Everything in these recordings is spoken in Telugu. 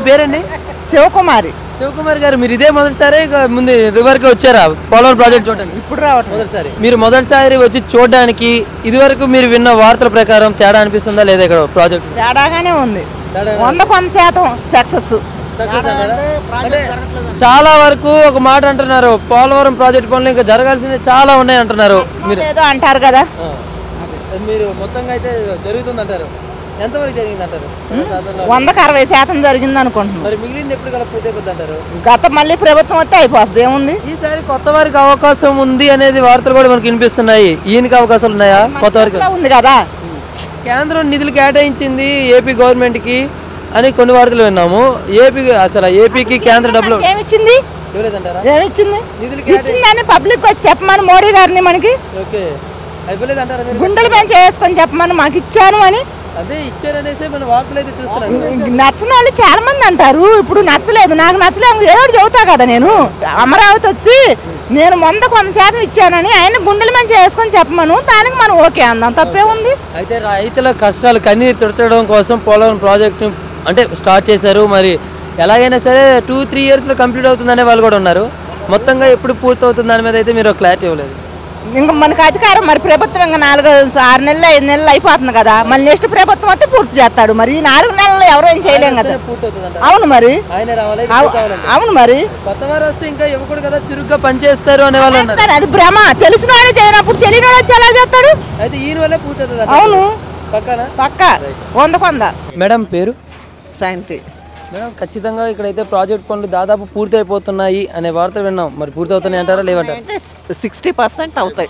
పేరండి శివకుమారి శివకుమార్ గారు మీరు ఇదే మొదటిసారి ఇక ముందు రివర్కి వచ్చారా పోలవరం ప్రాజెక్ట్ చూడడానికి ఇప్పుడు రావట్లేదు మొదటిసారి మీరు మొదటిసారి వచ్చి చూడడానికి ఇదివరకు మీరు విన్న వార్తల ప్రకారం తేడా అనిపిస్తుందా లేదా ఇక్కడ ప్రాజెక్ట్ తేడాగానే ఉంది వంద కొంత శాతం సక్సెస్ చాలా వరకు ఒక మాట అంటున్నారు పోలవరం ప్రాజెక్ట్ పనులు ఇంకా జరగాల్సినవి చాలా ఉన్నాయి అంటున్నారు మీరు ఏదో అంటారు కదా ఆ. మీరు మొత్తంగా అయితే జరుగుతుంది అంటారు ఎంతవరకు జరిగింది అంటారు వందకు అరవై శాతం జరిగింది అనుకుంటున్నాం మరి మిగిలింది ఎప్పుడు కల్లా పూర్తి అయిపోద్ది అంటారు గత మళ్ళీ ప్రభుత్వం వస్తే అయిపోతుంది ఏముంది ఈసారి కొత్త వారికి అవకాశం ఉంది అనేది వార్తలు కూడా మనకు వినిపిస్తున్నాయి ఈయనకి అవకాశాలు ఉన్నాయా కొత్త వారికి ఇట్లా ఉంది కదా కేంద్రం నిధులు కేటాయించింది ఏపీ గవర్నమెంట్ కి అని కొన్ని వార్తలు విన్నాము ఏపీ అసలు ఏపీకి కేంద్ర డబ్బులు ఏమిచ్చింది ఇవ్వలేదంటారా ఏమిచ్చింది నిధులు ఇచ్చిందని పబ్లిక్ వచ్చి చెప్పమని మోడీ గారిని మనకి ఓకే అయిపోలేదంటారా మీరు గుండెలు పెంచి వేసుకొని చెప్పమని మాకు ఇచ్చాను అని అదే ఇచ్చారనేసి మన వార్తలు అయితే చూస్తున్నాం నచ్చని వాళ్ళు చాలా మంది అంటారు ఇప్పుడు నచ్చలేదు నాకు నచ్చలేదు ఏదో ఒకటి చెబుతా కదా నేను అమరావతి వచ్చి నేను వంద కొంత శాతం ఇచ్చానని ఆయన గుండెల మంచి వేసుకొని చెప్పమను దానికి మనం ఓకే అందాం తప్పే ఉంది అయితే రైతుల కష్టాలు కన్నీరు తుడచడం కోసం పోలవరం ప్రాజెక్టు అంటే స్టార్ట్ చేశారు మరి ఎలాగైనా సరే టూ త్రీ ఇయర్స్లో కంప్లీట్ అవుతుందనే వాళ్ళు కూడా ఉన్నారు మొత్తంగా ఎప్పుడు పూర్తి అవుతుంది దాని మీద అయితే మీరు క్లారిటీ ఇవ్వలేదు ఇంకా మనకు అధికారం మరి ప్రభుత్వం ఇంకా నాలుగు ఆరు నెలలు ఐదు నెలలు అయిపోతుంది కదా మళ్ళీ నెక్స్ట్ ప్రభుత్వం వస్తే పూర్తి చేస్తాడు మరి ఈ నాలుగు నెలలు ఎవరు ఏం చేయలేం కదా పూర్తి అవుతుంది అవును మరి ఆయన రావాలి అవు- అవును మరి కొత్త వారు వస్తే ఇంకా ఇవ్వకూడదు కదా చురుగ్గా పనిచేస్తారు అనే వాళ్ళు ఉన్నారు అది భ్రమ తెలిసిన వాడే చేయనప్పుడు తెలియని వాడు వచ్చి ఎలా చేస్తాడు అయితే ఈయన వల్లే పూర్తి అవుతుంది అవును పక్కన పక్క వంద కొంద మేడం పేరు శాంతి మేడం ఖచ్చితంగా ఇక్కడైతే ప్రాజెక్ట్ పనులు దాదాపు పూర్తి అయిపోతున్నాయి అనే వార్త విన్నాం మరి పూర్తి అవుతున్నాయి అంటారా లేవంటారా అంటే సిక్స్టీ పర్సెంట్ అవుతాయి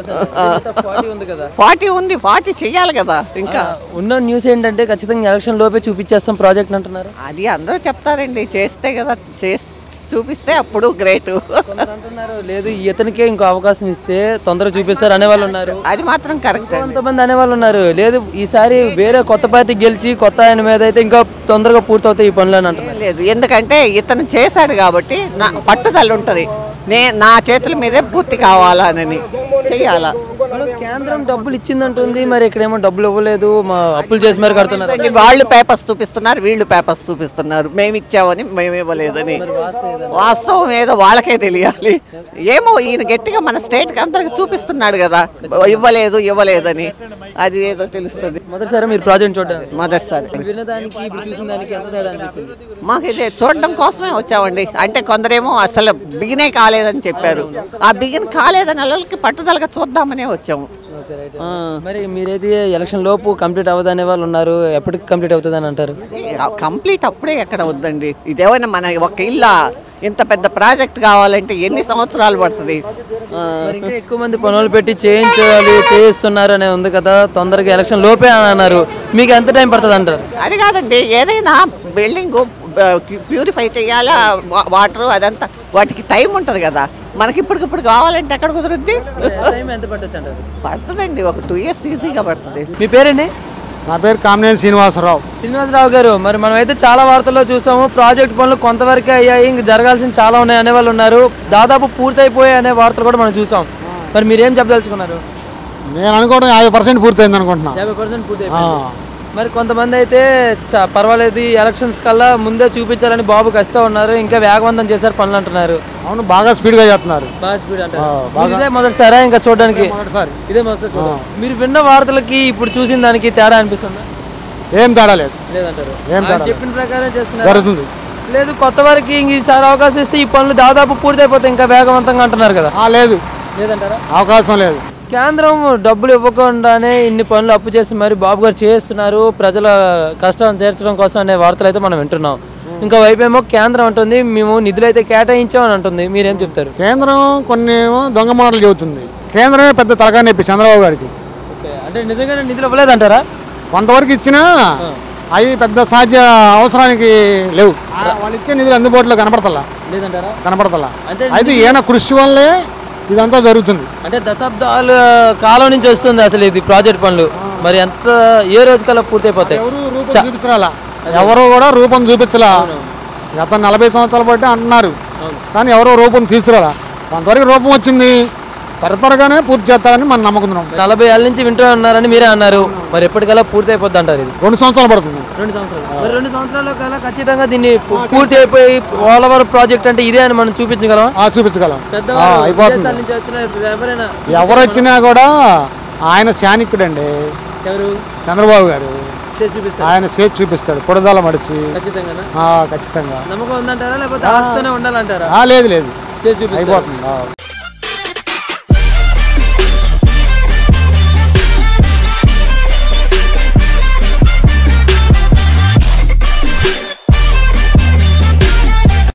ఫార్టీ ఉంది కదా ఫార్టీ ఉంది ఫార్టీ చెయ్యాలి కదా ఇంకా ఉన్న న్యూస్ ఏంటంటే ఖచ్చితంగా ఎలక్షన్ లోపే చూపించేస్తాం ప్రాజెక్ట్ అంటున్నారు అది అందరూ చెప్తారండి చేస్తే కదా చేస్ చూపిస్తే అప్పుడు గ్రేట్ కొందరు అంటున్నారు లేదు ఇతనికే ఇంకో అవకాశం ఇస్తే తొందరగా చూపిస్తారు అనే వాళ్ళు ఉన్నారు అది మాత్రం కరెక్ట్ కొంతమంది అనేవాళ్ళు ఉన్నారు లేదు ఈసారి వేరే కొత్త పార్టీ గెలిచి కొత్త ఆయన మీద అయితే ఇంకా తొందరగా పూర్తవుతాయి ఈ పనులు అని అంటున్నారు లేదు ఎందుకంటే ఇతను చేశాడు కాబట్టి నా పట్టుదల ఉంటుంది నే నా చేతుల మీదే పూర్తి కావాలని చెయ్యాలా మేడం, కేంద్రం డబ్బులు ఇచ్చిందంటుంది మరి ఇక్కడేమో డబ్బులు ఇవ్వలేదు మా అప్పులు చేసి మరి కడుతున్నారు చూడండి, వాళ్ళు పేపర్స్ చూపిస్తున్నారు వీళ్ళు పేపర్స్ చూపిస్తున్నారు మేము ఇచ్చామని మేము ఇవ్వలేదని వాస్తవం ఏదో వాళ్ళకే తెలియాలి ఏమో ఈయన గట్టిగా మన స్టేట్కి అందరికి చూపిస్తున్నాడు కదా ఇవ్వలేదు ఇవ్వలేదని అది ఏదో తెలుస్తుంది మొదటిసారి మీరు ప్రాజెక్ట్ చూడడానికి మొదటిసారి విన్నదానికి ఇప్పుడు చూసిన దానికి ఎంత తేడా అనిపించింది మాకు ఇది చూడడం కోసమే వచ్చామండి అంటే కొందరేమో అసలు బిగినే కాలేదని చెప్పారు ఆ బిగిన్ కాలేదని వాళ్ళకి పట్టుదలగా చూద్దామనే వచ్చాము ఓకే, రైట్. ఆ. మరి మీరైతే ఎలక్షన్ లోపు కంప్లీట్ అవ్వదనే వాళ్ళు ఉన్నారు ఎప్పటికి కంప్లీట్ అవుతుంది అని అంటారు కంప్లీట్ అప్పుడే ఎక్కడ వద్దండి ఇదేమైనా మన ఒక ఇల్లా ఇంత పెద్ద ప్రాజెక్ట్ కావాలంటే ఎన్ని సంవత్సరాలు పడుతుంది ఆ, మరి ఇంకా ఎక్కువ మంది పనులు పెట్టి చేయించాలి చేయిస్తున్నారు అనే ఉంది కదా తొందరగా ఎలక్షన్ లోపే అని అన్నారు మీకు ఎంత టైం పడుతుంది అంటారు అది కాదండి ఏదైనా బిల్డింగ్ ప్యూరిఫై చేయాలా వాటర్ అదంతా వాటికి టైం ఉంటుంది కదా మనకి ఇప్పటికిప్పుడు కావాలంటే ఎక్కడ కుదురుద్ది టైం ఎంత పట్టచ్చు అంటారు పడుతుందండి ఒక టూ ఇయర్స్ ఈజీగా పడుతుంది మీ పేరండి నా పేరు కామినేని శ్రీనివాసరావు శ్రీనివాసరావు గారు మరి మనమైతే చాలా వార్తల్లో చూసాము ప్రాజెక్ట్ పనులు కొంతవరకే అయ్యాయి ఇంక జరగాల్సిన చాలా ఉన్నాయి అనే వాళ్ళు ఉన్నారు దాదాపు పూర్తయిపోయాయి అనే వార్తలు కూడా మనం చూసాం మరి మీరేం చెప్పదలుచుకున్నారు నేను అనుకోవడం యాభై పర్సెంట్ పూర్తయింది అనుకుంటున్నా యాభై పర్సెంట్ పూర్తి ఆ, మరి కొంతమంది అయితే చ- పర్వాలేదు ఈ ఎలక్షన్స్ కల్లా ముందే చూపించాలని బాబు కష్టం ఉన్నారు ఇంకా వేగవంతం చేశారు పనులు అంటున్నారు అవును బాగా స్పీడ్గా చేస్తున్నారు బాగా స్పీడ్ అంటారు ఆ, మీరు ఇదే మొదటిసారా ఇంకా చూడడానికి మొదటిసారి ఇదే మొదటి చూడడం. మీరు విన్న వార్తలకి ఇప్పుడు చూసిన దానికి తేడా అనిపిస్తుందా ఏం తేడా లేదు లేదంటారు ఏం ఆయన తేడా చెప్పిన ప్రకారం చేస్తున్నారు జరుగుతుంది లేదు కొత్త వారికి ఇంక ఈసారి అవకాశం ఇస్తే ఈ పనులు దాదాపు పూర్తయిపోతాయి ఇంకా వేగవంతంగా అంటున్నారు కదా ఆ, లేదు లేదంటారా అవకాశం లేదు కేంద్రం డబ్బులు ఇవ్వకుండానే ఇన్ని పనులు అప్పు చేసి మరి బాబు గారు చేస్తున్నారు ప్రజల కష్టాలను తీర్చడం కోసం అనే వార్తలు అయితే మనం వింటున్నాం ఇంకా వైపేమో కేంద్రం అంటుంది మేము నిధులు అయితే కేటాయించామని అంటుంది మీరేం చెప్తారు కేంద్రం కొన్ని ఏమో దొంగ మాటలు చెబుతుంది కేంద్రమే పెద్ద తలకాయ నొప్పి చంద్రబాబు గారికి ఓకే అంటే నిజంగానే నిధులు ఇవ్వలేదంటారా కొంతవరకు ఇచ్చినా అవి పెద్ద సాధ్య అవసరానికి లేవు వాళ్ళు ఇచ్చే నిధులు అందుబాటులో కనపడతలా లేదంటారా కనపడతలా అంటే అయితే ఈయన కృషి వల్లే ఇదంతా జరుగుతుంది అంటే దశాబ్దాల కాలం నుంచి వస్తుంది అసలు ఇది ప్రాజెక్ట్ పనులు మరి ఎంత ఏ రోజు కల్లా పూర్తయిపోతాయి ఎవరు రూపం చూపించరాలా ఎవరు కూడా రూపం చూపించలా గత నలభై సంవత్సరాల బట్టి అంటున్నారు కానీ ఎవరో రూపం తీసుకురాలా కొంతవరకు రూపం వచ్చింది త్వర త్వరగానే పూర్తి చేస్తారని మనం నమ్ముకుంటున్నాం నలభై ఏళ్ళ నుంచి వింటూ ఉన్నారని మీరే అన్నారు మరి ఎప్పటికల్లా పూర్తి అయిపోద్ది అంటారు ఇది రెండు సంవత్సరాలు పడుతుంది రెండు సంవత్సరాలు మరి రెండు సంవత్సరాల కల్లా ఖచ్చితంగా దీన్ని పు- పూర్తి అయిపోయి పోలవరం ప్రాజెక్ట్ అంటే ఇదే అని మనం చూపించగలం ఆ, చూపించగలం ఆ, పెద్దవాళ్ళు అయిపోతుంది విదేశాల నుంచి వచ్చిన ఎవరైనా ఎవరు వచ్చినా కూడా ఆయన శానికుడండి ఎవరు చంద్రబాబు గారు చేసి చూపిస్తారు ఆయన చేతి చూపిస్తాడు పొడదాల మడిచి ఖచ్చితంగా ఆ, ఖచ్చితంగా నమ్మకం ఉందంటారా లేకపోతే ఆస్తూనే ఉండాలంటారా ఆ, లేదు లేదు చేసి చూపిస్తారు అయిపోతుంది ఆ.